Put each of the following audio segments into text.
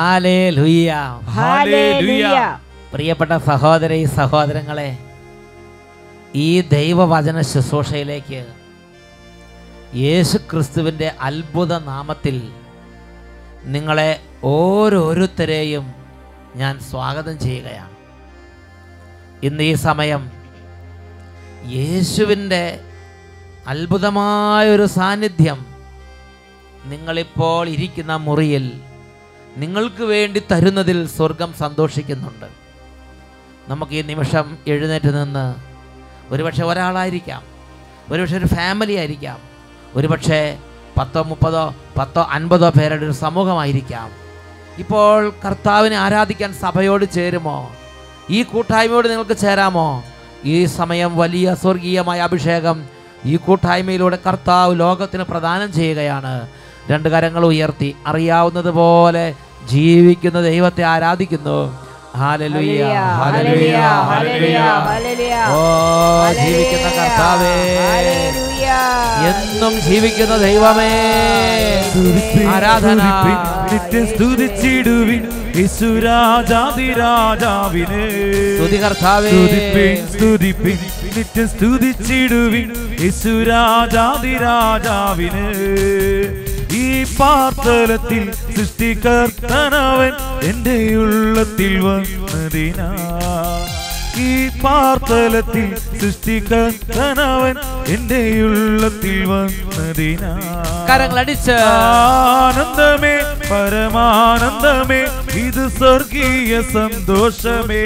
Hallelujah hallelujah. പ്രിയപ്പെട്ട സഹോദരി സഹോദരങ്ങളെ ഈ ദൈവവചന ശുശ്രൂഷയിലേക്ക് യേശു ക്രിസ്തുവിൻ്റെ അത്ഭുത നാമത്തിൽ നിങ്ങളെ ഓരോരുത്തരെയും ഞാൻ സ്വാഗതം ചെയ്യുകയാണ് ഇന്ന് ഈ സമയം യേശുവിൻ്റെ അത്ഭുതമായൊരു സാന്നിധ്യം നിങ്ങളിപ്പോൾ ഇരിക്കുന്ന മുറിയിൽ നിങ്ങൾക്ക് വേണ്ടി തരുന്നതിൽ സ്വർഗം സന്തോഷിക്കുന്നുണ്ട് നമുക്ക് ഈ നിമിഷം എഴുന്നേറ്റ് നിന്ന് ഒരുപക്ഷെ ഒരാളായിരിക്കാം ഒരുപക്ഷെ ഒരു ഫാമിലി ആയിരിക്കാം ഒരുപക്ഷെ പത്തോ മുപ്പതോ പത്തോ അൻപതോ പേരുടെ ഒരു സമൂഹമായിരിക്കാം ഇപ്പോൾ കർത്താവിനെ ആരാധിക്കാൻ സഭയോട് ചേരുമോ ഈ കൂട്ടായ്മയോട് നിങ്ങൾക്ക് ചേരാമോ ഈ സമയം വലിയ സ്വർഗീയമായ അഭിഷേകം ഈ കൂട്ടായ്മയിലൂടെ കർത്താവ് ലോകത്തിന് പ്രദാനം ചെയ്യുകയാണ് രണ്ട് കരങ്ങൾ ഉയർത്തി അറിയാവുന്നത് പോലെ ജീവിക്കുന്ന ദൈവത്തെ ആരാധിക്കുന്നു ഹാലലുയ്യ ഹല്ലേലൂയ, ഹാലലുയ്യ ഹല്ലേലൂയ, ഹാലലുയ്യ ഹല്ലേലൂയ. ഓ ജീവിക്കുന്ന കർത്താവേ ഹല്ലേലൂയ. എന്നും ജീവിക്കുന്ന ദൈവമേ സ്തുതിപ്പിൻ, ആരാധന സ്തുതിപ്പിൻ, നിത്യം സ്തുതിച്ചിടുവിൻ യേശുരാജാതിരാജാവിനെ സ്തുതി കർത്താവേ സ്തുതിപ്പിൻ സ്തുതിപ്പിൻ നിത്യം സ്തുതിച്ചിടുവിൻ യേശുരാജാതിരാജാവിന് ഈ പാർത്തലത്തിൽ സൃഷ്ടികർത്തനവൻ എൻ്റെ ഉള്ളത്തിൽ വന്നതിനാ ഈ പാർത്തലത്തിൽ സൃഷ്ടികർത്തനവൻ എൻ്റെ ഉള്ളത്തിൽ വന്നതിനാ കരങ്ങളടിച്ച് ആനന്ദമേ പരമാനന്ദമേ ഇത് സ്വർഗീയ സന്തോഷമേ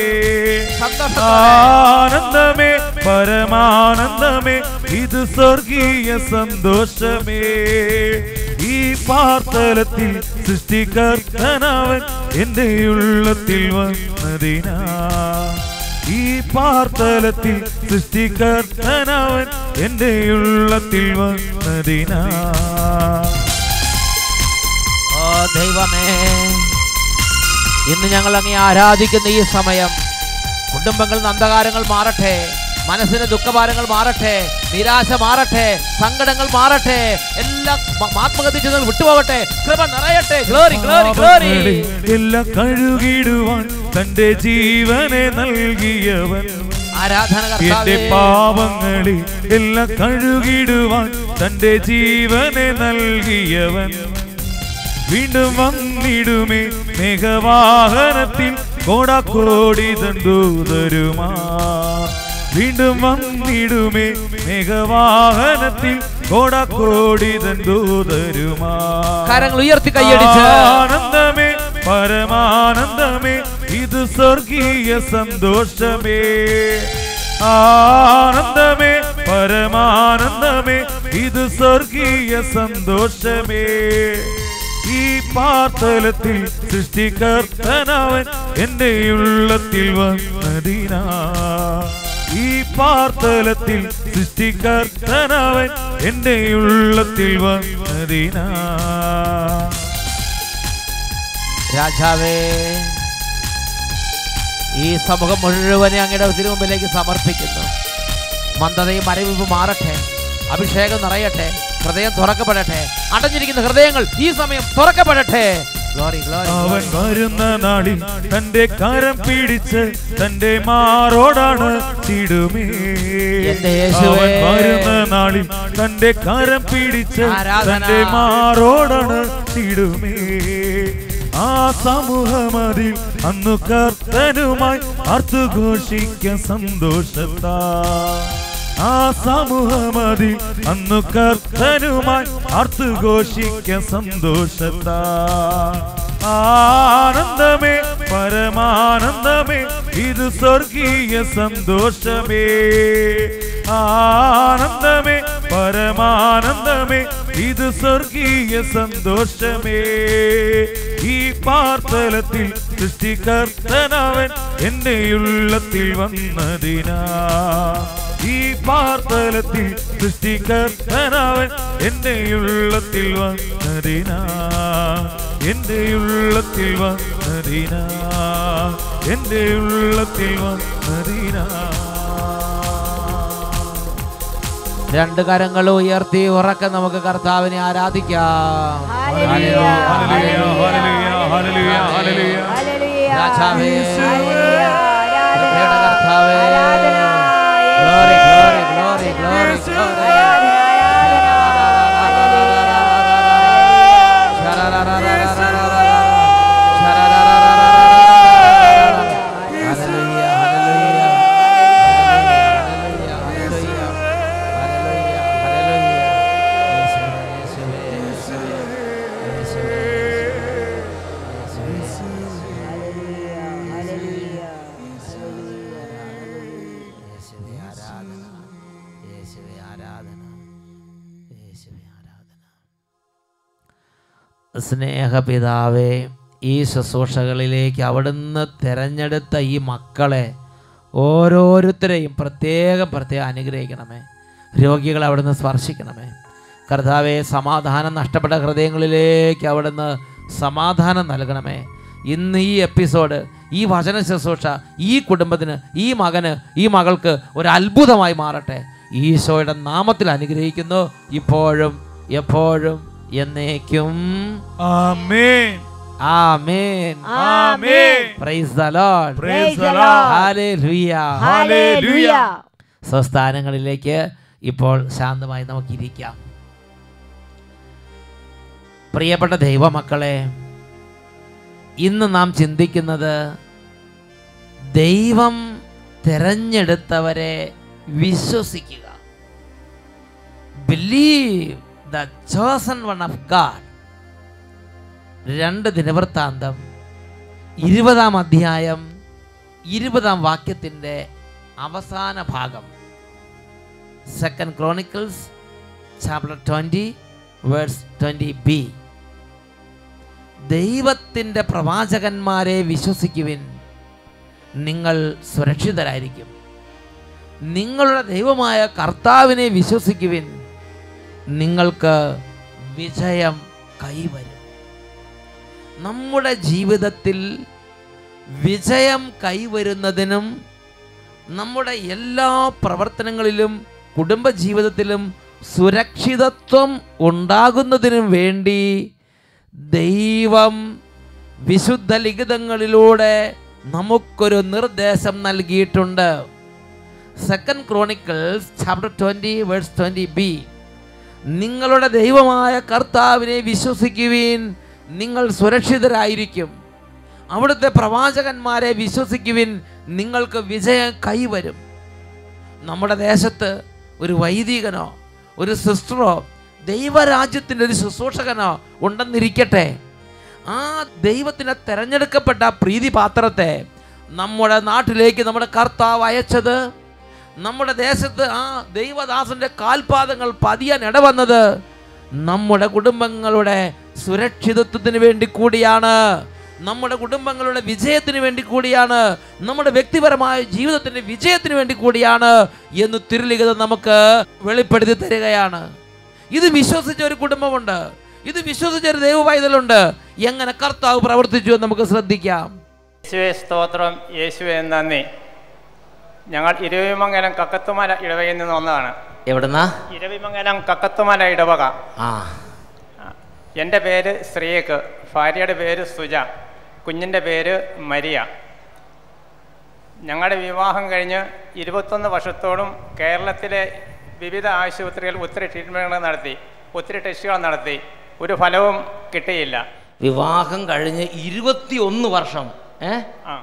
ആനന്ദമേ പരമാനന്ദമേ ഇത് സ്വർഗീയ സന്തോഷമേ ഈ പാർത്തലത്തിൽ സൃഷ്ടികർത്തനവൻ എൻ്റെ ഉള്ളത്തിൽ വന്നതിനാ ഈ പാർത്തലത്തിൽ സൃഷ്ടികർത്തനവൻ എൻ്റെ ഉള്ളത്തിൽ വന്നതിനാ ഓ ദൈവമേ ഇന്ന് ഞങ്ങൾ അങ്ങേ ആരാധിക്കുന്ന ഈ സമയം കുടുംബങ്ങളിൽ അന്ധകാരങ്ങൾ മാറട്ടെ മനസ്സിന് ദുഃഖഭാരങ്ങൾ മാറട്ടെ നിരാശ മാറട്ടെ സങ്കടങ്ങൾ മാറട്ടെ എല്ലാം മ- ആത്മഹത്യ ചെയ്യുന്നത് വിട്ടുപോകട്ടെ കൃപ നിറയട്ടെ ഗ്ലോറി ഗ്ലോറി ഗ്ലോറി പാപങ്ങളെ എല്ലാം കഴുകിടുവാൻ തന്റെ ജീവനെ നൽകിയവൻ ആരാധന എന്റെ കർത്താവേ പാപങ്ങളെ എല്ലാം കഴുകിടുവാൻ തന്റെ ജീവനെ നൽകിയവൻ വീണ്ടും വന്നിടുമേ മേഘവാഹനത്തിൽ കോടാക്കോടി ദൂതരുമാ വീണ്ടും വന്നിടുമേ മേഘവാഹനത്തിൽ കോടാക്കോടി ദൂതരുമാ കരങ്ങൾ ഉയർത്തി കൈയടിച്ച് ആനന്ദമേ പരമാനന്ദമേ ഇത് സ്വർഗീയ സന്തോഷമേ ആനന്ദമേ പരമാനന്ദമേ ഇത് സ്വർഗീയ സന്തോഷമേ ഈ പാർത്തലത്തിൽ സൃഷ്ടികർത്തനവൻ എൻ്റെ ഉള്ളത്തിൽ വന്നതിനാ ഈ പാർത്തലത്തിൽ സൃഷ്ടികർത്തനവൻ എൻ്റെ ഉള്ളത്തിൽ വന്നതിനാ രാജാവേ ഈ സമൂഹം മുഴുവനെ അങ്ങയുടെ തിരുമുമ്പിലേക്ക് സമർപ്പിക്കുന്നു മന്ദതയും മരവിപ്പ് മാറട്ടെ അഭിഷേകം നിറയട്ടെ ഹൃദയം തുറക്കപ്പെടട്ടെ അടഞ്ഞിരിക്കുന്ന ഹൃദയങ്ങൾ ഈ സമയം തുറക്കപ്പെടട്ടെ ഗ്ലോറി ഗ്ലോറി അവൻ വരുന്ന നാളിൽ തന്റെ കരം പിടിച്ച് തന്റെ മാറോടാണ് ചിടുമേ എന്റെ യേശുവേ. അവൻ വരുന്ന നാളിൽ തന്റെ കരം പിടിച്ച് ആരാധന. തന്റെ മാറോടാണ് ചിടുമേ ആ സമൂഹമതിൽ അന്നു കർത്തനുമായി അർത്ഥഘോഷിക്ക സന്തോഷത്താ ആ സമൂഹമതിൽ അന്നു കർത്തനുമായി അർത്ഥഘോഷിക്ക സന്തോഷത്താ ആനന്ദമേ പരമാനന്ദമേ ഇത് സ്വർഗീയ സന്തോഷമേ ആനന്ദമേ പരമാനന്ദമേ ഇത് സ്വർഗീയ സന്തോഷമേ ഈ പാർത്തലത്തിൽ സൃഷ്ടികർത്തനവൻ എൻ്റെ ഉള്ളത്തിൽ വന്നതിനാ ഈ പാർത്തലത്തിൽ സൃഷ്ടികർത്തനവൻ എൻ്റെ ഉള്ളത്തിൽ വന്നതിനാ എൻ്റെ ഉള്ളത്തിൽ വന്നതിനാ എൻ്റെ ഉള്ളത്തിൽ വന്നതിനാ രണ്ട് കരങ്ങൾ ഉയർത്തി ഉറക്കെ നമുക്ക് കർത്താവിനെ ആരാധിക്കാം ഹല്ലേലൂയ, ഹല്ലേലൂയ, ഹല്ലേലൂയ, ഹല്ലേലൂയ ഹല്ലേലൂയ ഹല്ലേലൂയ. രാജാവേ. ഹല്ലേലൂയ. ആരാധന. കൃപയുടെ കർത്താവേ. ആരാധന. Glory, glory, glory, glory, glory. ആരാധന, Hallelujah, hallelujah. Hallelujah, hallelujah. Hallelujah, hallelujah. യേശുവേ, യേശുവേ, യേശുവേ, യേശുവേ, യേശുവേ, യേശുവേ ആരാധന യേശുവേ ആരാധന യേശുവേ ആരാധന സ്നേഹപിതാവേ ഈ ശുശ്രൂഷകളിലേക്ക് അവിടുന്ന് തിരഞ്ഞെടുത്ത ഈ മക്കളെ ഓരോരുത്തരെയും പ്രത്യേകം പ്രത്യേകം അനുഗ്രഹിക്കണമേ രോഗികളെ അവിടുന്ന് സ്പർശിക്കണമേ കർത്താവെ സമാധാനം നഷ്ടപ്പെട്ട ഹൃദയങ്ങളിലേക്ക് അവിടുന്ന് സമാധാനം നൽകണമേ ഇന്ന് ഈ എപ്പിസോഡ് ഈ വചന ശുശ്രൂഷ ഈ കുടുംബത്തിന് ഈ മകന് ഈ മകൾക്ക് ഒരു അത്ഭുതമായി മാറട്ടെ ഈശോയുടെ നാമത്തിൽ അനുഗ്രഹിക്കുന്നു ഇപ്പോഴും എപ്പോഴും എന്നേക്കും amen amen amen praise the lord Praise the the Lord. Hallelujah hallelujah. സ്വസ്ഥാനങ്ങളിലേക്ക് ഇപ്പോൾ ശാന്തമായി നമുക്കിരിക്കാം പ്രിയപ്പെട്ട ദൈവമക്കളെ ഇന്ന് നാം ചിന്തിക്കുന്നത് ദൈവം തിരഞ്ഞെടുത്തവരെ വിശ്വസിക്കുക believe the chosen one of God രണ്ട് ദിനവൃത്താന്തം ഇരുപതാം അധ്യായം ഇരുപതാം വാക്യത്തിൻ്റെ അവസാന ഭാഗം second Chronicles chapter twenty verse twenty B ദൈവത്തിൻ്റെ പ്രവാചകന്മാരെ വിശ്വസിക്കുവിൻ നിങ്ങൾ സുരക്ഷിതരായിരിക്കും നിങ്ങളുടെ ദൈവമായ കർത്താവിനെ വിശ്വസിക്കുവിൻ നിങ്ങൾക്ക് വിജയം കൈവരും നമ്മുടെ ജീവിതത്തിൽ വിജയം കൈവരുന്നതിനും നമ്മുടെ എല്ലാ പ്രവർത്തനങ്ങളിലും കുടുംബജീവിതത്തിലും സുരക്ഷിതത്വം ഉണ്ടാകുന്നതിനും വേണ്ടി ദൈവം വിശുദ്ധ ലിഖിതങ്ങളിലൂടെ നമുക്കൊരു നിർദ്ദേശം നൽകിയിട്ടുണ്ട് second Chronicles chapter twenty verse twenty B നിങ്ങളുടെ ദൈവമായ കർത്താവിനെ വിശ്വസിക്കുവിൻ നിങ്ങൾ സുരക്ഷിതരായിരിക്കും അവിടുത്തെ പ്രവാചകന്മാരെ വിശ്വസിക്കുവിൻ നിങ്ങൾക്ക് വിജയം കൈവരും നമ്മുടെ ദേശത്ത് ഒരു വൈദികനോ ഒരു സിസ്റ്ററോ ദൈവരാജ്യത്തിൻ്റെ ഒരു ശുശ്രൂഷകനോ ഉണ്ടെന്നിരിക്കട്ടെ ആ ദൈവത്തിന് തിരഞ്ഞെടുക്കപ്പെട്ട പ്രീതിപാത്രത്തെ നമ്മുടെ നാട്ടിലേക്ക് നമ്മുടെ കർത്താവ് അയച്ചത് നമ്മുടെ ദേശത്ത് ആ ദൈവദാസന്റെ കാൽപാദങ്ങൾ പതിയാൻ ഇടവന്നത് നമ്മുടെ കുടുംബങ്ങളുടെ സുരക്ഷിതത്വത്തിന് വേണ്ടി കൂടിയാണ് നമ്മുടെ കുടുംബങ്ങളുടെ വിജയത്തിന് വേണ്ടി കൂടിയാണ് നമ്മുടെ വ്യക്തിപരമായ ജീവിതത്തിന്റെ വിജയത്തിന് വേണ്ടി കൂടിയാണ് എന്ന് തിരുലിഖിതം നമുക്ക് വെളിപ്പെടുത്തി തരികയാണ് ഇത് വിശ്വസിച്ച ഒരു കുടുംബമുണ്ട് ഇത് വിശ്വസിച്ച ഒരു ദൈവപൈതലുണ്ട് എങ്ങനെ കർത്താവ് പ്രവർത്തിച്ചു എന്ന് നമുക്ക് ശ്രദ്ധിക്കാം യേശുവെ സ്തോത്രം യേശുവെ നന്ദി ഞങ്ങൾ ഇരവിമംഗലം കക്കത്തുമല ഇടവകയിൽ നിന്ന് വന്നതാണ് എവിടുന്നാ ഇരവിമംഗലം കക്കത്തുമല ഇടവക ആ എൻ്റെ പേര് ശ്രീയക്ക് ഭാര്യയുടെ പേര് സുജ കുഞ്ഞിൻ്റെ പേര് മരിയ ഞങ്ങളുടെ വിവാഹം കഴിഞ്ഞ് ഇരുപത്തൊന്ന് വർഷത്തോളം കേരളത്തിലെ വിവിധ ആശുപത്രികൾ ഒത്തിരി ട്രീറ്റ്മെൻറ്റുകൾ നടത്തി ഒത്തിരി ടെസ്റ്റുകൾ നടത്തി ഒരു ഫലവും കിട്ടിയില്ല വിവാഹം കഴിഞ്ഞ് ഇരുപത്തിയൊന്ന് വർഷം ഏ ആ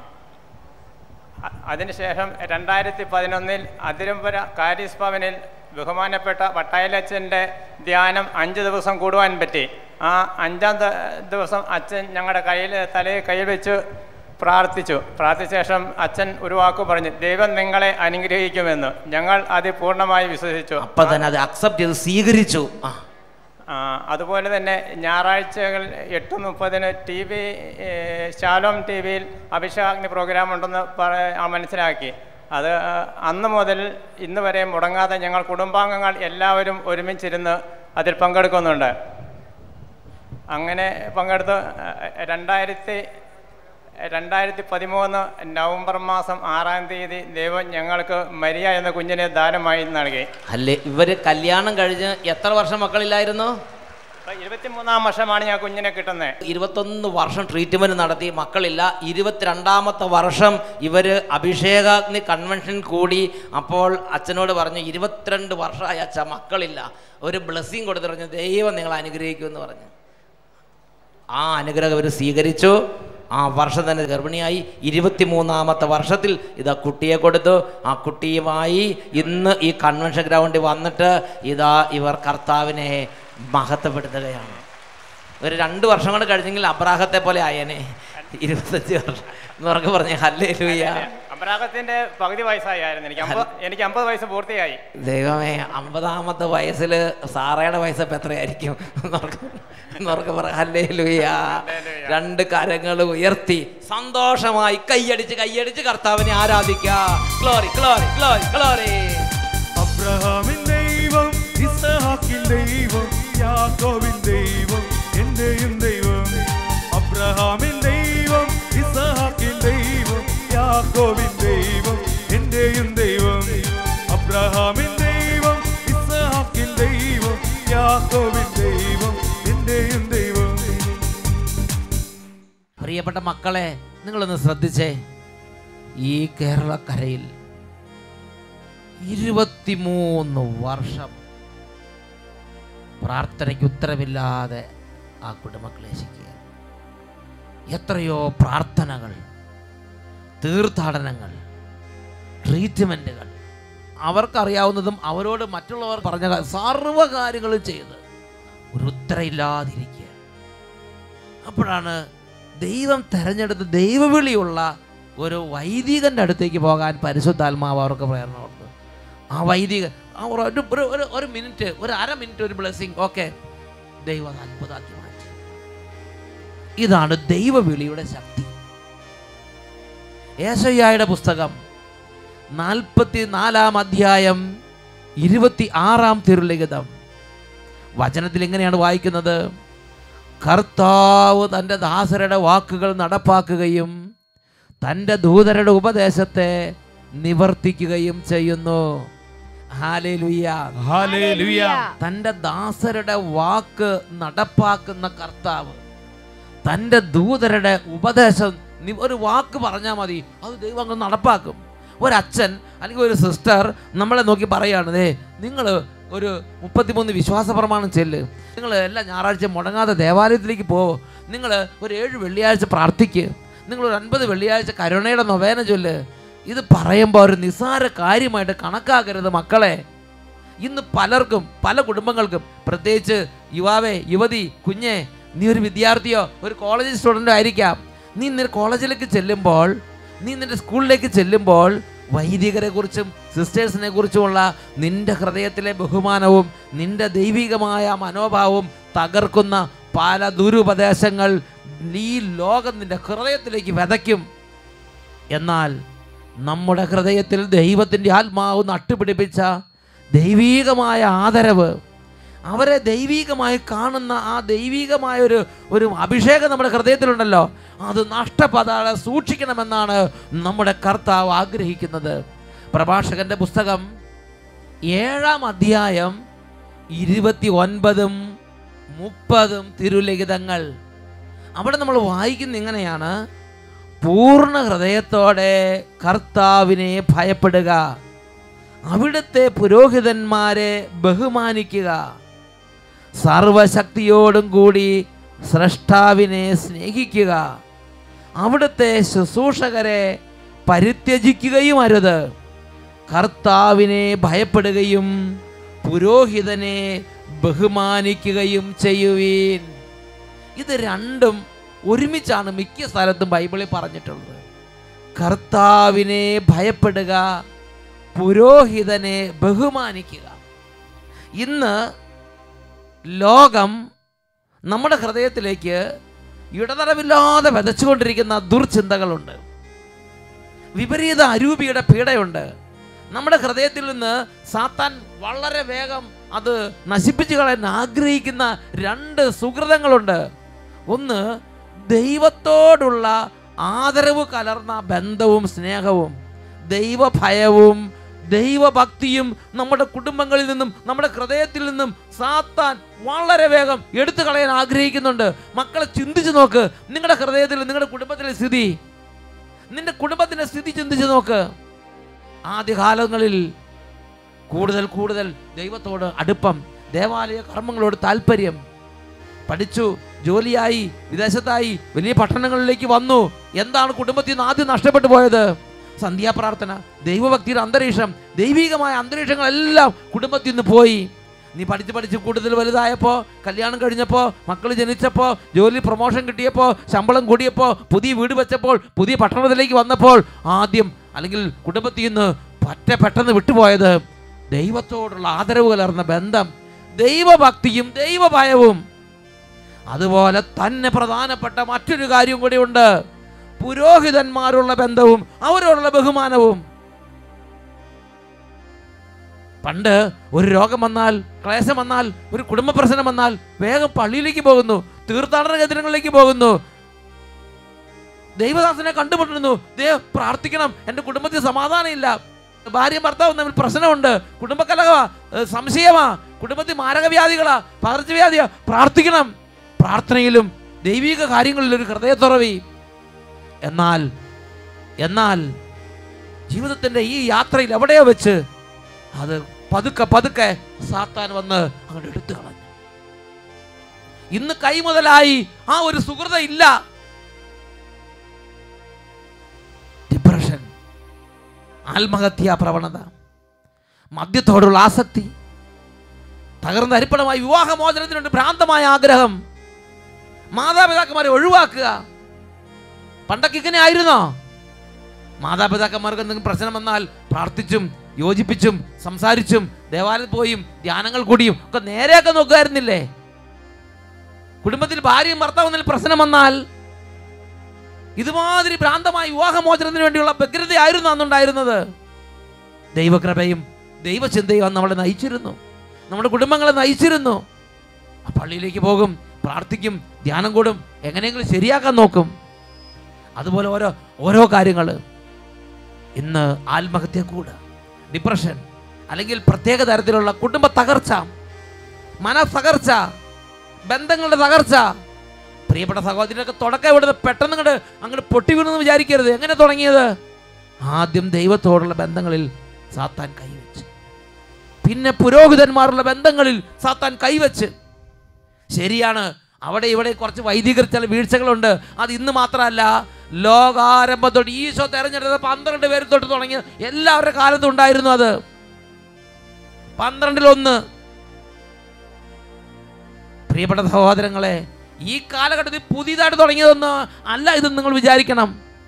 അ- അതിനുശേഷം രണ്ടായിരത്തി പതിനൊന്നിൽ അതിരമ്പുര കാരീസ് ഭവനിൽ ബഹുമാനപ്പെട്ട വട്ടായലച്ഛൻ്റെ ധ്യാനം അഞ്ച് ദിവസം കൂടുവാൻ പറ്റി ആ അഞ്ചാം ദ- ദിവസം അച്ഛൻ ഞങ്ങളുടെ കയ്യിൽ തലയിൽ കൈ വെച്ച് പ്രാർത്ഥിച്ചു പ്രാർത്ഥിച്ച ശേഷം അച്ഛൻ ഒരു വാക്ക് പറഞ്ഞു ദൈവം നിങ്ങളെ അനുഗ്രഹിക്കുമെന്ന് ഞങ്ങൾ അത് പൂർണ്ണമായി വിശ്വസിച്ചു അപ്പൊ തന്നെ അത് അക്സെപ്റ്റ് ചെയ്ത് സ്വീകരിച്ചു ആ ആ, അതുപോലെ തന്നെ ഞായറാഴ്ചകൾ എട്ട് മുപ്പതിന് ടി വി ശാലോം ടി വിയിൽ അഭിഷേകാഗ്നി പ്രോഗ്രാം ഉണ്ടെന്ന് പറ ആ, മനസ്സിലാക്കി അത് ആ, അന്ന് മുതൽ ഇന്ന് വരെ മുടങ്ങാതെ ഞങ്ങൾ കുടുംബാംഗങ്ങൾ എല്ലാവരും ഒരുമിച്ചിരുന്ന് അതിൽ പങ്കെടുക്കുന്നുണ്ട് അങ്ങനെ പങ്കെടുത്ത് ആ, രണ്ടായിരത്തി രണ്ടായിരത്തി പതിമൂന്ന് നവംബർ മാസം ആറാം തീയതി ദൈവം ഞങ്ങൾക്ക് മരിയ എന്ന കുഞ്ഞിനെ ദാനമായി നൽകി അല്ലേ ഇവര് കല്യാണം കഴിഞ്ഞ് എത്ര വർഷം മക്കളില്ലായിരുന്നു ഇപ്പൊ ഇരുപത്തിമൂന്നാം വർഷമാണ് ഞാൻ കുഞ്ഞിനെ കിട്ടുന്നത് ഇരുപത്തൊന്ന് വർഷം ട്രീറ്റ്മെൻറ്റ് നടത്തി മക്കളില്ല ഇരുപത്തിരണ്ടാമത്തെ വർഷം ഇവർ അഭിഷേകാഗ്നി കൺവെൻഷൻ കൂടി അപ്പോൾ അച്ഛനോട് പറഞ്ഞു ഇരുപത്തിരണ്ട് വർഷമായി അച്ഛ മക്കളില്ല ഒരു ബ്ലെസ്സിങ് കൊടുത്തു പറഞ്ഞു ദൈവം നിങ്ങൾ അനുഗ്രഹിക്കുമെന്ന് പറഞ്ഞു ആ അനുഗ്രഹം അവർ സ്വീകരിച്ചു ആ വർഷം തന്നെ ഗർഭിണിയായി ഇരുപത്തിമൂന്നാമത്തെ വർഷത്തിൽ ഇതാ കുട്ടിയെ കൊടുത്തു ആ കുട്ടിയുമായി ഇന്ന് ഈ കൺവെൻഷൻ ഗ്രൗണ്ടിൽ വന്നിട്ട് ഇതാ ഇവർ കർത്താവിനെ മഹത്വപ്പെടുത്തുകയാണ് ഒരു രണ്ട് വർഷം കൊണ്ട് കഴിഞ്ഞെങ്കിൽ അബ്രാഹത്തെ പോലെ ആയേനെ ഇരുപത്തഞ്ച് വർഷം എന്ന് പറഞ്ഞ് പറഞ്ഞ ഹല്ലേ ലൂയ അബ്രാഹത്തിന്റെ പകുതി വയസ്സായിരുന്നു എനിക്ക് അമ്പത് എനിക്ക് അമ്പത് വയസ്സ് പൂർത്തിയായി ദൈവമേ അമ്പതാമത്തെ വയസ്സിൽ സാറയുടെ വയസ്സ് ഇപ്പം എത്രയായിരിക്കും എന്നൊക്കെ പറ ഹല്ലേ ലൂയ രണ്ട് കരങ്ങൾ ഉയർത്തി സന്തോഷമായി കൈയടിച്ച് കൈയടിച്ച് കർത്താവിനെ ആരാധിക്കുക ഗ്ലോറി ഗ്ലോറി ഗ്ലോറി ഗ്ലോറി അബ്രഹാമിൻ ദൈവം ഇസഹാക്കിൻ ദൈവം യാക്കോബിൻ ദൈവം എന്റെയും ദൈവം അബ്രഹാമിൻ ദൈവം ഇസഹാക്കിൻ ദൈവം യാക്കോബിൻ ദൈവം എന്റെയും ദൈവം അബ്രഹാമിൻ ദൈവം ഇസഹാക്കിൻ ദൈവം യാക്കോബിൻ ദൈവം എന്റെയും ദൈവം പ്രിയപ്പെട്ട മക്കളെ നിങ്ങളൊന്ന് ശ്രദ്ധിച്ചേ ഈ കേരളക്കരയിൽ ഇരുപത്തിമൂന്ന് വർഷം പ്രാർത്ഥനയ്ക്ക് ഉത്തരവില്ലാതെ ആ കുടുംബം ക്ലേശിക്കുക എത്രയോ പ്രാർത്ഥനകൾ തീർത്ഥാടനങ്ങൾ ട്രീറ്റ്മെൻറ്റുകൾ അവർക്കറിയാവുന്നതും അവരോട് മറ്റുള്ളവർ പറഞ്ഞ കാ- സർവ്വ കാര്യങ്ങളും ചെയ്ത് ഒരു ഉത്തരയില്ലാതിരിക്കുക അപ്പോഴാണ് ദൈവം തെരഞ്ഞെടുത്ത് ദൈവവിളിയുള്ള ഒരു വൈദികന്റെ അടുത്തേക്ക് പോകാൻ പരിശുദ്ധാത്മാവ് അവർക്ക് പ്രേരണ കൊടുത്തു ആ വൈദികൻ ആ ഒരു ഒരു- ഒരു ഒരു ഒരു മിനിറ്റ് ഒരു അര മിനിറ്റ് ഒരു ബ്ലെസ്സിങ് ഓക്കെ ദൈവം അത് അത്ഭുതമാക്കി മാറ്റി ഇതാണ് ദൈവവിളിയുടെ ശക്തി ഏശയ്യായുടെ പുസ്തകം നാൽപ്പത്തി നാലാം അധ്യായം ഇരുപത്തി ആറാം തിരുലിഖിതം വചനത്തിൽ എങ്ങനെയാണ് വായിക്കുന്നത് കർത്താവ് തൻ്റെ ദാസരുടെ വാക്കുകൾ നടപ്പാക്കുകയും തൻ്റെ ദൂതരുടെ ഉപദേശത്തെ നിവർത്തിക്കുകയും ചെയ്യുന്നു ഹാലേലുയ്യ ഹല്ലേലൂയ തൻ്റെ ദാസരുടെ വാക്ക് നടപ്പാക്കുന്ന കർത്താവ് തൻ്റെ ദൂതരുടെ ഉപദേശം നി- ഒരു വാക്ക് പറഞ്ഞാൽ മതി അത് ദൈവം അങ്ങ് നടപ്പാക്കും ഒരച്ഛൻ അല്ലെങ്കിൽ ഒരു സിസ്റ്റർ നമ്മളെ നോക്കി പറയുകയാണ് ദേ നിങ്ങൾ ഒരു മുപ്പത്തിമൂന്ന് വിശ്വാസ പ്രമാണം ചെല്ല് നിങ്ങൾ എല്ലാ ഞായറാഴ്ച മുടങ്ങാതെ ദേവാലയത്തിലേക്ക് പോവോ നിങ്ങൾ ഒരു ഏഴ് വെള്ളിയാഴ്ച പ്രാർത്ഥിക്ക് നിങ്ങൾ ഒരു അൻപത് വെള്ളിയാഴ്ച കരുണയുടെ നൊവേന ചൊല്ല് ഇത് പറയുമ്പോൾ ഒരു നിസ്സാര കാര്യമായിട്ട് കണക്കാക്കരുത് മക്കളെ ഇന്ന് പലർക്കും പല കുടുംബങ്ങൾക്കും പ്രത്യേകിച്ച് യുവാവേ യുവതി കുഞ്ഞെ നീ ഒരു വിദ്യാർത്ഥിയോ ഒരു കോളേജ് സ്റ്റുഡൻ്റോ ആയിരിക്കാം നീ നിന്റെ കോളേജിലേക്ക് ചെല്ലുമ്പോൾ നീ നിന്റെ സ്കൂളിലേക്ക് ചെല്ലുമ്പോൾ വൈദികരെ കുറിച്ചും സിസ്റ്റേഴ്സിനെ കുറിച്ചുമുള്ള നിന്റെ ഹൃദയത്തിലെ ബഹുമാനവും നിന്റെ ദൈവികമായ മനോഭാവവും തകർക്കുന്ന പല ദുരുപദേശങ്ങൾ ഈ ലോകം നിന്റെ ഹൃദയത്തിലേക്ക് വിതയ്ക്കും എന്നാൽ നമ്മുടെ ഹൃദയത്തിൽ ദൈവത്തിൻ്റെ ആത്മാവ് നട്ടുപിടിപ്പിച്ച ദൈവീകമായ ആദരവ് അവരെ ദൈവീകമായി കാണുന്ന ആ ദൈവീകമായ ഒരു ഒരു അഭിഷേകം നമ്മുടെ ഹൃദയത്തിലുണ്ടല്ലോ അത് നഷ്ടപ്പെടാതെ സൂക്ഷിക്കണമെന്നാണ് നമ്മുടെ കർത്താവ് ആഗ്രഹിക്കുന്നത് പ്രഭാഷകന്റെ പുസ്തകം ഏഴാം അധ്യായം ഇരുപത്തി ഒൻപതും മുപ്പതും തിരുലിഖിതങ്ങൾ അവിടെ നമ്മൾ വായിക്കുന്ന ഇങ്ങനെയാണ് പൂർണ്ണ ഹൃദയത്തോടെ കർത്താവിനെ ഭയപ്പെടുക അവിടുത്തെ പുരോഹിതന്മാരെ ബഹുമാനിക്കുക സർവശക്തിയോടും കൂടി സ്രഷ്ടാവിനെ സ്നേഹിക്കുക അവിടുത്തെ ശുശ്രൂഷകരെ പരിത്യജിക്കുകയും അരുത് കർത്താവിനെ ഭയപ്പെടുകയും പുരോഹിതനെ ബഹുമാനിക്കുകയും ചെയ്യുവീൻ ഇത് രണ്ടും ഒരുമിച്ചാണ് മിക്ക സ്ഥലത്തും ബൈബിളിൽ പറഞ്ഞിട്ടുള്ളത് കർത്താവിനെ ഭയപ്പെടുക പുരോഹിതനെ ബഹുമാനിക്കുക ഇന്ന് ലോകം നമ്മുടെ ഹൃദയത്തിലേക്ക് ഇടതടവില്ലാതെ വിതച്ചുകൊണ്ടിരിക്കുന്ന ദുർചിന്തകളുണ്ട് വിപരീത അരൂപിയുടെ പീഡയുണ്ട് നമ്മുടെ ഹൃദയത്തിൽ നിന്ന് സാത്താൻ വളരെ വേഗം അത് നശിപ്പിച്ചു കളയാൻ ആഗ്രഹിക്കുന്ന രണ്ട് സുഹൃതങ്ങളുണ്ട് ഒന്ന് ദൈവത്തോടുള്ള ആദരവ് കലർന്ന ബന്ധവും സ്നേഹവും ദൈവഭയവും ദൈവഭക്തിയും നമ്മുടെ കുടുംബങ്ങളിൽ നിന്നും നമ്മുടെ ഹൃദയത്തിൽ നിന്നും സാത്താൻ വളരെ വേഗം എടുത്തു കളയാൻ ആഗ്രഹിക്കുന്നുണ്ട് മക്കളെ ചിന്തിച്ചു നോക്ക് നിങ്ങളുടെ ഹൃദയത്തിൽ നിങ്ങളുടെ കുടുംബത്തിലെ സ്ഥിതി നിന്റെ കുടുംബത്തിന്റെ സ്ഥിതി ചിന്തിച്ചു നോക്ക് ആദ്യകാലങ്ങളിൽ കൂടുതൽ കൂടുതൽ ദൈവത്തോട് അടുപ്പം ദേവാലയ കർമ്മങ്ങളോട് താല്പര്യം പഠിച്ചു ജോലിയായി വിദേശത്തായി വലിയ പട്ടണങ്ങളിലേക്ക് വന്നു എന്താണ് കുടുംബത്തിൽ നിന്ന് ആദ്യം നഷ്ടപ്പെട്ടു പോയത് സന്ധ്യാപ്രാർത്ഥന ദൈവഭക്തിയുടെ അന്തരീക്ഷം ദൈവികമായ അന്തരീക്ഷങ്ങളെല്ലാം കുടുംബത്തിൽ നിന്ന് പോയി നീ പഠിച്ച് പഠിച്ച് കൂടുതൽ വലുതായപ്പോൾ കല്യാണം കഴിഞ്ഞപ്പോൾ മക്കൾ ജനിച്ചപ്പോൾ ജോലി പ്രൊമോഷൻ കിട്ടിയപ്പോൾ ശമ്പളം കൂടിയപ്പോൾ പുതിയ വീട് വെച്ചപ്പോൾ പുതിയ പട്ടണത്തിലേക്ക് വന്നപ്പോൾ ആദ്യം അല്ലെങ്കിൽ കുടുംബത്തിൽ നിന്ന് പറ്റ പെട്ടെന്ന് വിട്ടുപോയത് ദൈവത്തോടുള്ള ആദരവ് കലർന്ന ബന്ധം ദൈവഭക്തിയും ദൈവഭയവും അതുപോലെ തന്നെ പ്രധാനപ്പെട്ട മറ്റൊരു കാര്യം കൂടിയുണ്ട് പുരോഹിതന്മാരുള്ള ബന്ധവും അവരോടുള്ള ബഹുമാനവും പണ്ട് ഒരു രോഗം വന്നാൽ ക്ലേശം വന്നാൽ ഒരു കുടുംബ പ്രശ്നം വന്നാൽ വേഗം പള്ളിയിലേക്ക് പോകുന്നു തീർത്ഥാടന കേന്ദ്രങ്ങളിലേക്ക് പോകുന്നു ദൈവദാസനെ കണ്ടുമുട്ടുന്നു ദൈവം പ്രാർത്ഥിക്കണം എൻ്റെ കുടുംബത്തിൽ സമാധാനമില്ല ഭാര്യ ഭർത്താവ് തമ്മിൽ പ്രശ്നമുണ്ട് കുടുംബകലഹമാ ഏഹ് സംശയമാ കുടുംബത്തിൽ മാരകവ്യാധികളാ പകർച്ചവ്യാധിയാ പ്രാർത്ഥിക്കണം പ്രാർത്ഥനയിലും ദൈവിക കാര്യങ്ങളിൽ ഒരു ഹൃദയത്തുറവി എന്നാൽ എന്നാൽ ജീവിതത്തിന്റെ ഈ യാത്രയിൽ എവിടെയോ വെച്ച് അത് പതുക്കെ പതുക്കെ സാത്താൻ വന്ന് അങ്ങോട്ട് എടുത്തു കളഞ്ഞു ഇന്ന് കൈ മുതലായി ആ ഒരു സുഹൃത ഇല്ല ഡിപ്രഷൻ ആത്മഹത്യാ പ്രവണത മദ്യത്തോടുള്ള ആസക്തി തകർന്ന അരിപ്പണമായി വിവാഹമോചനത്തിനുണ്ട് ഭ്രാന്തമായ ആഗ്രഹം മാതാപിതാക്കന്മാരെ ഒഴിവാക്കുക പണ്ടൊക്കെ ഇങ്ങനെ ആയിരുന്നോ മാതാപിതാക്കന്മാർക്ക് എന്തെങ്കിലും പ്രശ്നം വന്നാൽ പ്രാർത്ഥിച്ചും യോജിപ്പിച്ചും സംസാരിച്ചും ദേവാലയത്തിൽ പോയും ധ്യാനങ്ങൾ കൂടിയും ഒക്കെ നേരെയൊക്കെ നോക്കുമായിരുന്നില്ലേ കുടുംബത്തിൽ ഭാര്യയും ഭർത്താവും തമ്മിൽ പ്രശ്നം വന്നാൽ ഇതുമാതിരി ഭ്രാന്തമായ വിവാഹമോചനത്തിന് വേണ്ടിയുള്ള വ്യഗ്രതയായിരുന്നു അന്നുണ്ടായിരുന്നത് ദൈവകൃപയും ദൈവചിന്തയും അന്ന് നമ്മളെ നയിച്ചിരുന്നു നമ്മുടെ കുടുംബങ്ങളെ നയിച്ചിരുന്നു ആ പള്ളിയിലേക്ക് പോകും പ്രാർത്ഥിക്കും ധ്യാനം കൂടും എങ്ങനെയെങ്കിലും ശരിയാക്കാൻ നോക്കും അതുപോലെ ഓരോ ഓരോ കാര്യങ്ങൾ ഇന്ന് ആത്മഹത്യ കൂട് ഡിപ്രഷൻ അല്ലെങ്കിൽ പ്രത്യേക തരത്തിലുള്ള കുടുംബ തകർച്ച മനസ്തകർച്ച ബന്ധങ്ങളുടെ തകർച്ച പ്രിയപ്പെട്ട സഹോദരനൊക്കെ തുടക്കം ഇവിടുന്ന് പെട്ടെന്ന് അങ്ങോട്ട് അങ്ങോട്ട് പൊട്ടി വീണെന്ന് വിചാരിക്കരുത് എങ്ങനെ തുടങ്ങിയത് ആദ്യം ദൈവത്തോടുള്ള ബന്ധങ്ങളിൽ സാത്താൻ കൈവച്ച് പിന്നെ പുരോഹിതന്മാരുള്ള ബന്ധങ്ങളിൽ സാത്താൻ കൈവച്ച് ശരിയാണ് അവിടെ ഇവിടെ കുറച്ച് വൈദികർ ചില വീഴ്ചകളുണ്ട് അത് ഇന്ന് മാത്രമല്ല ലോകാരംഭം തൊട്ട് ഈശോ തെരഞ്ഞെടുത്ത പന്ത്രണ്ട് പേര് തൊട്ട് തുടങ്ങിയ എല്ലാവരുടെ കാലത്തും ഉണ്ടായിരുന്നു അത് പന്ത്രണ്ടിലൊന്ന് പ്രിയപ്പെട്ട സഹോദരങ്ങളെ ഈ കാലഘട്ടത്തിൽ പുതിയതായിട്ട് തുടങ്ങിയതൊന്നും അല്ല ഇത് നിങ്ങൾ വിചാരിക്കണം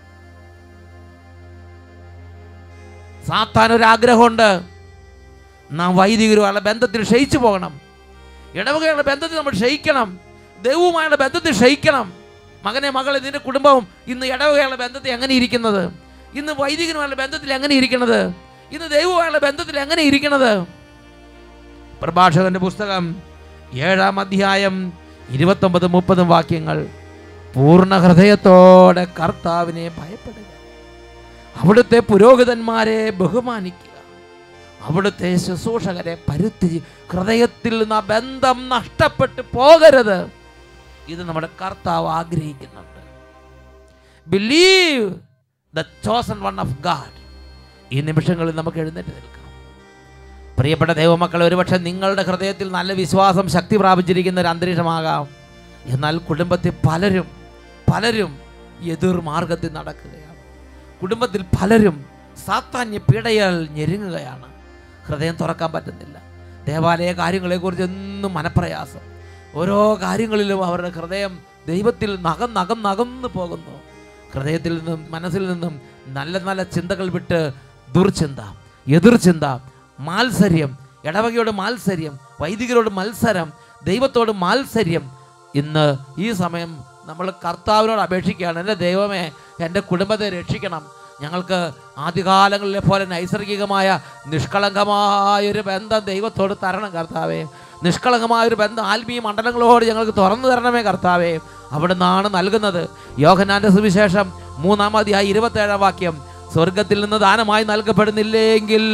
സാത്താൻ ഒരു ആഗ്രഹമുണ്ട് നാം വൈദികരുമായുള്ള ബന്ധത്തിൽ ക്ഷയിച്ചു പോകണം ഇടവകയുള്ള ബന്ധത്തിൽ നമ്മൾ ക്ഷയിക്കണം ദൈവവുമായുള്ള ബന്ധത്തിൽ ക്ഷയിക്കണം മകനെ മകളെ നിന്റെ കുടുംബവും ഇന്ന് ഇടവകയുള്ള ബന്ധത്തിൽ എങ്ങനെ ഇരിക്കുന്നത് ഇന്ന് വൈദികനുമായുള്ള ബന്ധത്തിൽ എങ്ങനെ ഇരിക്കുന്നത് ഇന്ന് ദൈവവുമായുള്ള ബന്ധത്തിൽ എങ്ങനെ ഇരിക്കുന്നത് പ്രഭാഷകന്റെ പുസ്തകം ഏഴാം അധ്യായം ഇരുപത്തൊമ്പത് മുപ്പതും വാക്യങ്ങൾ പൂർണ്ണ ഹൃദയത്തോടെ കർത്താവിനെ ഭയപ്പെടുക അവിടുത്തെ പുരോഹിതന്മാരെ ബഹുമാനിക്കുക അവിടുത്തെ ശുശ്രൂഷകരെ പരുത്തി ഹൃദയത്തിൽ നിന്ന് ആ ബന്ധം നഷ്ടപ്പെട്ടു പോകരുത് ഇത് നമ്മുടെ കർത്താവ് ആഗ്രഹിക്കുന്നുണ്ട് believe the chosen one of God ഈ നിമിഷങ്ങളിൽ നമുക്ക് എഴുന്നേറ്റ് നിൽക്കാം പ്രിയപ്പെട്ട ദൈവമക്കൾ ഒരുപക്ഷെ നിങ്ങളുടെ ഹൃദയത്തിൽ നല്ല വിശ്വാസം ശക്തി പ്രാപിച്ചിരിക്കുന്ന ഒരു അന്തരീക്ഷമാകാം എന്നാൽ കുടുംബത്തിൽ പലരും പലരും എതിർ മാർഗത്തിൽ നടക്കുകയാണ് കുടുംബത്തിൽ പലരും സാത്താന്യ പീഡയാൽ ഞെരുങ്ങുകയാണ് ഹൃദയം തുറക്കാൻ പറ്റുന്നില്ല ദേവാലയ കാര്യങ്ങളെക്കുറിച്ച് എന്നും മനപ്രയാസം ഓരോ കാര്യങ്ങളിലും അവരുടെ ഹൃദയം ദൈവത്തിൽ നകം നകം നകന്നു പോകുന്നു ഹൃദയത്തിൽ നിന്നും മനസ്സിൽ നിന്നും നല്ല നല്ല ചിന്തകൾ വിട്ട് ദുർചിന്ത എതിർചിന്ത മാത്സര്യം ഇടവകയോട് മാത്സര്യം വൈദികരോട് മത്സരം ദൈവത്തോട് മാത്സര്യം ഇന്ന് ഈ സമയം നമ്മൾ കർത്താവിനോട് അപേക്ഷിക്കുകയാണ് എൻ്റെ ദൈവമേ എൻ്റെ കുടുംബത്തെ രക്ഷിക്കണം ഞങ്ങൾക്ക് ആദ്യകാലങ്ങളിലെ പോലെ നൈസർഗികമായ നിഷ്കളങ്കമായൊരു ബന്ധം ദൈവത്തോട് തരണം കർത്താവേ നിഷ്കളങ്കമായൊരു ബന്ധം ആത്മീയ മണ്ഡലങ്ങളോട് ഞങ്ങൾക്ക് തുറന്നു തരണമേ കർത്താവേ അവിടെ നിന്നാണ് നൽകുന്നത് യോഹനാന്റെ സുവിശേഷം മൂന്നാം അധ്യായ ഇരുപത്തേഴാം വാക്യം സ്വർഗത്തിൽ നിന്ന് ദാനമായി നൽകപ്പെടുന്നില്ലെങ്കിൽ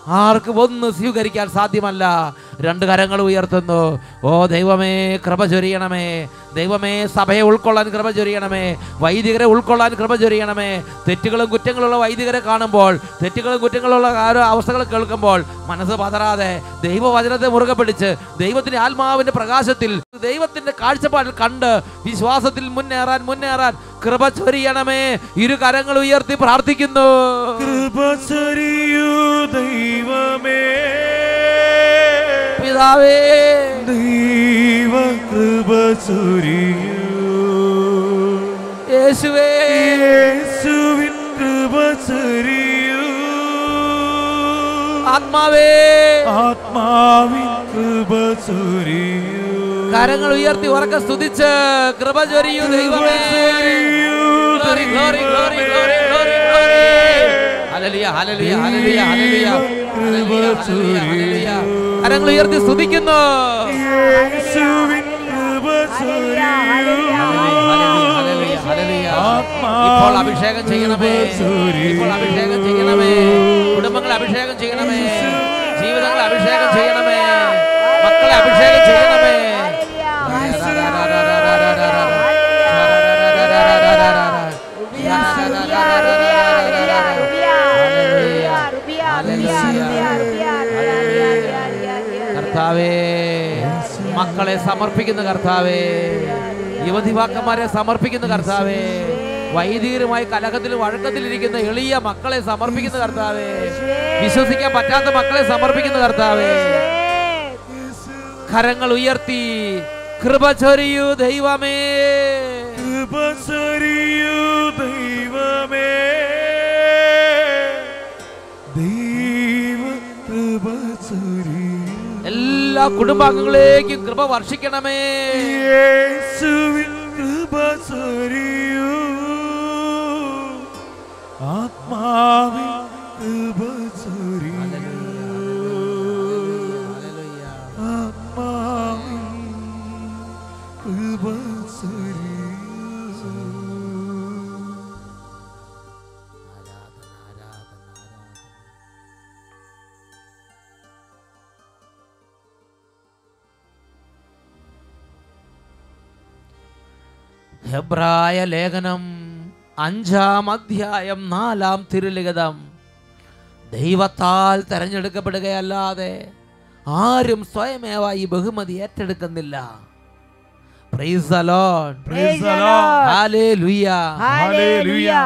ആർക്കും ഒന്നും സ്വീകരിക്കാൻ സാധ്യമല്ല രണ്ട് കരങ്ങൾ ഉയർത്തുന്നു ഓ ദൈവമേ കൃപ ചൊരിയണമേ ദൈവമേ സഭയെ ഉൾക്കൊള്ളാൻ കൃപ ചൊരിയണമേ വൈദികരെ ഉൾക്കൊള്ളാൻ കൃപ ചൊരിയണമേ തെറ്റുകളും കുറ്റങ്ങളുള്ള വൈദികരെ കാണുമ്പോൾ തെറ്റുകളും കുറ്റങ്ങളുള്ള ഓരോ അവസ്ഥകൾ കേൾക്കുമ്പോൾ മനസ്സ് പതറാതെ ദൈവവചനത്തെ മുറുകെ പിടിച്ച് ദൈവത്തിന്റെ ആത്മാവിന്റെ പ്രകാശത്തിൽ ദൈവത്തിന്റെ കാഴ്ചപ്പാടിൽ കണ്ട് വിശ്വാസത്തിൽ മുന്നേറാൻ മുന്നേറാൻ കൃപ ചൊരിയണമേ ഇരു കരങ്ങൾ ഉയർത്തി പ്രാർത്ഥിക്കുന്നു കൃപ ചൊരിയൂ ദൈവമേ പിതാവേ ദൈവ കൃപ ചൊരിയൂ യേശുവേ യേശുവിൻ കൃപ ചൊരിയൂ ആത്മാവേ ആത്മാവിൻ കൃപ ചൊരിയൂ കരങ്ങൾ ഉയർത്തി ഉറക്കെ സ്തുതിച്ച് കൃപ ചൊരിയൂ ദൈവമേ Glory, glory, glory, glory, glory, glory. Hallelujah, hallelujah, hallelujah, hallelujah. Hallelujah, hallelujah, hallelujah. കരങ്ങൾ ഉയർത്തി സ്തുതിക്കുന്നു യേശുവിൻ കൃപ ചൊരിയൂ Hallelujah, hallelujah, hallelujah. ഇപ്പോൾ അഭിഷേകം ചെയ്യണമേ ഇപ്പോൾ അഭിഷേകം ചെയ്യണമേ കുടുംബങ്ങളെ അഭിഷേകം ചെയ്യണമേ ജീവിതങ്ങളെ അഭിഷേകം ചെയ്യണമേ മക്കളെ അഭിഷേകം ചെയ്യണമേ കർത്താവേ മക്കളെ സമർപ്പിക്കുന്ന കർത്താവേ യുവതിവാക്കന്മാരെ സമർപ്പിക്കുന്ന കർത്താവേ വൈദികരുമായി കലഹത്തിലും വഴക്കത്തിലിരിക്കുന്ന എളിയ മക്കളെ സമർപ്പിക്കുന്ന കർത്താവേ വിശ്വസിക്കാൻ പറ്റാത്ത മക്കളെ സമർപ്പിക്കുന്ന കർത്താവേ കരങ്ങൾ ഉയർത്തി കൃപ ചൊരിയൂ ദൈവമേ കൃപ ചൊരിയൂ ദൈവമേ ദൈവ കൃപ ചൊരിയൂ എല്ലാ കുടുംബാംഗങ്ങളേക്കും കൃപ വർഷിക്കണമേ യേശുവിൻ കൃപ ചൊരിയൂ ആത്മാവിൻ കൃപ ചൊരിയൂ ആത്മാവിൻ കൃപ ചൊരിയൂ ഹെബ്രായ ലേഖനം അഞ്ചാം അധ്യായം നാലാം തിരുലിഖിതം ദൈവത്താൽ തെരഞ്ഞെടുക്കപ്പെടുകയല്ലാതെ ആരും സ്വയമേവ ഈ ബഹുമതി ഏറ്റെടുക്കുന്നില്ല Praise the Lord. Praise the Lord. Hallelujah. Hallelujah.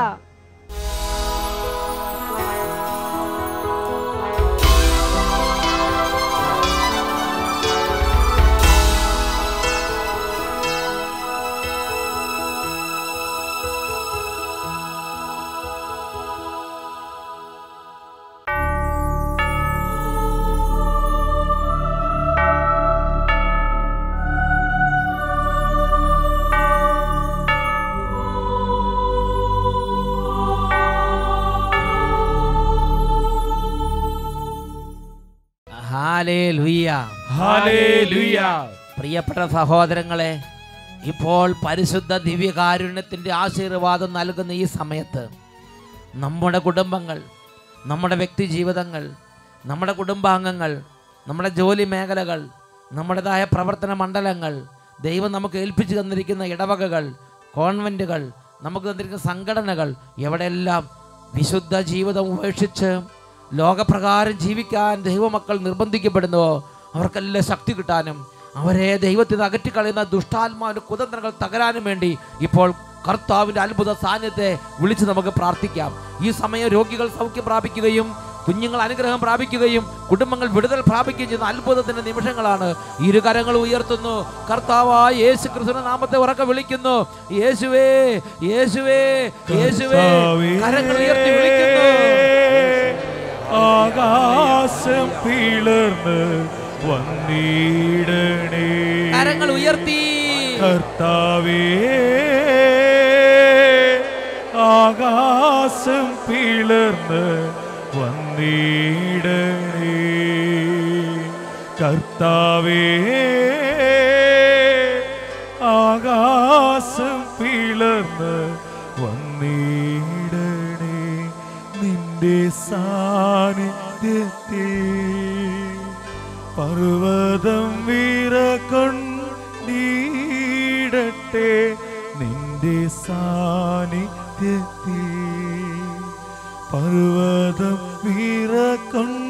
Hallelujah. Hallelujah. പ്രിയപ്പെട്ട സഹോദരങ്ങളെ ഇപ്പോൾ പരിശുദ്ധ ദിവ്യകാരുണ്യത്തിൻ്റെ ആശീർവാദം നൽകുന്ന ഈ സമയത്ത് നമ്മുടെ കുടുംബങ്ങൾ നമ്മുടെ വ്യക്തി ജീവിതങ്ങൾ നമ്മുടെ കുടുംബാംഗങ്ങൾ നമ്മുടെ ജോലി മേഖലകൾ നമ്മുടേതായ പ്രവർത്തന മണ്ഡലങ്ങൾ ദൈവം നമുക്ക് ഏൽപ്പിച്ചു തന്നിരിക്കുന്ന ഇടവകകൾ കോൺവെൻറ്റുകൾ നമുക്ക് തന്നിരിക്കുന്ന സംഘടനകൾ എവിടെയെല്ലാം വിശുദ്ധ ജീവിതം ഉപേക്ഷിച്ച് ലോകപ്രകാരം ജീവിക്കാൻ ദൈവമക്കൾ നിർബന്ധിക്കപ്പെടുന്നുവോ അവർക്കെല്ലാം ശക്തി കിട്ടാനും അവരെ ദൈവത്തിൽ നിന്ന് അകറ്റിക്കളയുന്ന ദുഷ്ടാത്മാവിൻ്റെ കുതന്ത്രങ്ങൾ തകരാനും വേണ്ടി ഇപ്പോൾ കർത്താവിൻ്റെ അത്ഭുത സാന്നിധ്യത്തെ വിളിച്ച് നമുക്ക് പ്രാർത്ഥിക്കാം ഈ സമയം രോഗികൾ സൗഖ്യം പ്രാപിക്കുകയും കുഞ്ഞുങ്ങൾ അനുഗ്രഹം പ്രാപിക്കുകയും കുടുംബങ്ങൾ വിടുതൽ പ്രാപിക്കുകയും ചെയ്യുന്ന അത്ഭുതത്തിന്റെ നിമിഷങ്ങളാണ് ഇരുകരങ്ങൾ ഉയർത്തുന്നു കർത്താവായ യേശു ക്രിസ്തുവിന്റെ നാമത്തെ ഉറക്കെ വിളിക്കുന്നു യേശുവേ യേശുവേ യേശുവേ കരങ്ങൾ ഉയർത്തി വിളിക്കുന്നു ആകാശം പിളർന്ന് വന്നിടണേ കരങ്ങൾ ഉയർത്തി കർത്താവേ ആകാശം പിളർന്ന് വന്നിടണേ കർത്താവേ ആകാശം പിളർന്ന് വന്നിടണേ നിന്റെ നിന്റെ സാന്നിധ്യത്തിൽ പർവ്വതം വീറക്കൊണ്ടീടട്ടെ നിന്റെ സാന്നിധ്യത്തിൽ പർവ്വതം വീറക്കൊണ്ടീടട്ടെ